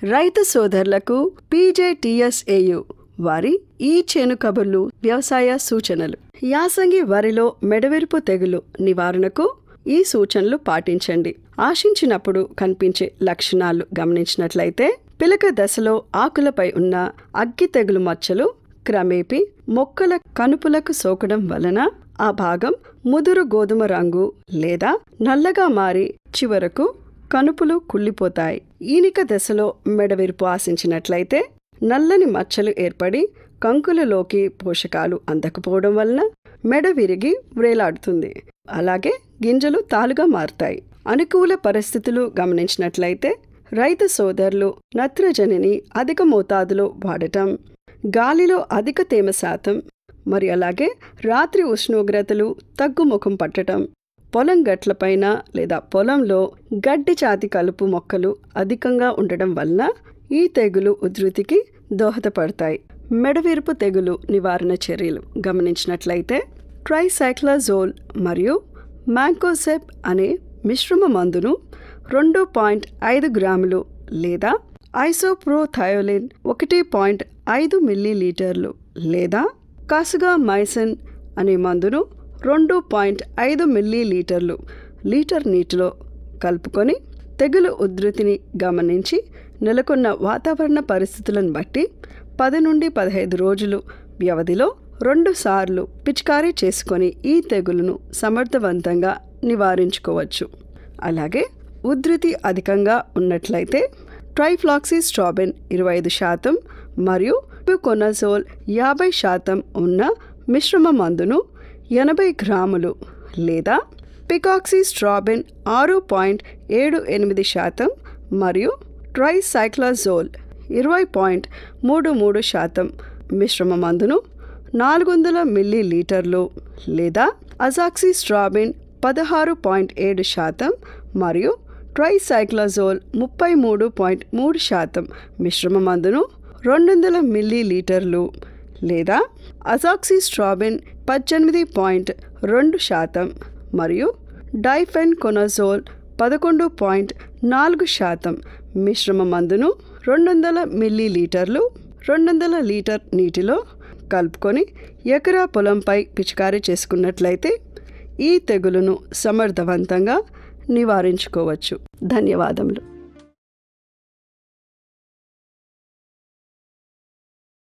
రైతు సోదరులకు పీజేటీఎస్ఏయు వారి ఈ చేను కబుర్లు వ్యవసాయ సూచనలు యాసంగి వరిలో మెడవెరుపు తెగులు నివారణకు ఈ సూచనలు పాటించండి ఆశించినప్పుడు కనిపించే లక్షణాలు గమనించినట్లయితే పిలక దశలో ఆకులపై ఉన్న అగ్గి తెగులు మచ్చలు క్రమేపీ మొక్కల కనుపులకు సోకడం వలన ఆ భాగం ముదురు గోధుమ రంగు లేదా నల్లగా మారి చివరకు కనుపులు కుళ్ళిపోతాయి ఈనిక దశలో మెడవిరుపు ఆశించినట్లయితే నల్లని మచ్చలు ఏర్పడి కంకులలోకి పోషకాలు అందకపోవడం వలన మెడ విరిగి వ్రేలాడుతుంది అలాగే గింజలు తాలుగా మారుతాయి అనుకూల పరిస్థితులు గమనించినట్లయితే రైతు సోదరులు నత్రజనిని అధిక మోతాదులో వాడటం గాలిలో అధిక తేమ శాతం మరి అలాగే రాత్రి ఉష్ణోగ్రతలు తగ్గుముఖం పట్టడం పొలం గట్లపైన లేదా పొలంలో గడ్డి జాతి కలుపు మొక్కలు అధికంగా ఉండడం వలన ఈ తెగులు ఉధృతికి దోహదపడతాయి మెడవిరుపు తెగులు నివారణ చర్యలు గమనించినట్లయితే ట్రైసైక్లాజోల్ మరియు మ్యాంకోసెప్ అనే మిశ్రమ మందును రెండు పాయింట్ ఐదు గ్రాములు లేదా ఐసోప్రోథయోలిన్ ఒకటి పాయింట్ ఐదు మిల్లీలీటర్లు లేదా కాసుగా మైసన్ అనే మందును రెండు పాయింట్ ఐదు మిల్లీలీటర్లు లీటర్ నీటిలో కలుపుకొని తెగులు ఉధృతిని గమనించి నెలకొన్న వాతావరణ పరిస్థితులను బట్టి పది నుండి పదహైదు రోజులు వ్యవధిలో రెండు సార్లు పిచికారీ చేసుకొని ఈ తెగులును సమర్థవంతంగా నివారించుకోవచ్చు అలాగే ఉధృతి అధికంగా ఉన్నట్లయితే ట్రైఫ్లాక్సీ స్ట్రాబెన్ ఇరవై ఐదు శాతం మరియు కొనజోల్ యాభై శాతం ఉన్న మిశ్రమ మందును ఎనభై గ్రాములు లేదా పికాక్సీ స్ట్రాబెన్ ఆరు పాయింట్ ఏడు ఎనిమిది శాతం మరియు ట్రైసైక్లాజోల్ ఇరవై పాయింట్ మూడు మూడు శాతం మిశ్రమ మందును నాలుగు వందల మిల్లీ లీటర్లు లేదా అజాక్సీ స్ట్రాబిన్ పదహారు పాయింట్ ఏడు శాతం మరియు ట్రైసైక్లాజోల్ ముప్పై మూడు పాయింట్ మూడు శాతం మిశ్రమ మందును రెండు వందల మిల్లీ లీటర్లు లేదా అజాక్సీ స్ట్రాబిన్ పద్దెనిమిది పాయింట్ రెండు శాతం మరియు డైఫెన్ కొనజోల్ పదకొండు పాయింట్ నాలుగు శాతం మిశ్రమ మందును రెండు వందల మిల్లీ లీటర్లు రెండు వందల లీటర్ నీటిలో కలుపుకొని ఎకరా పొలంపై పిచికారీ చేసుకున్నట్లయితే ఈ తెగులును సమర్థవంతంగా నివారించుకోవచ్చు ధన్యవాదములు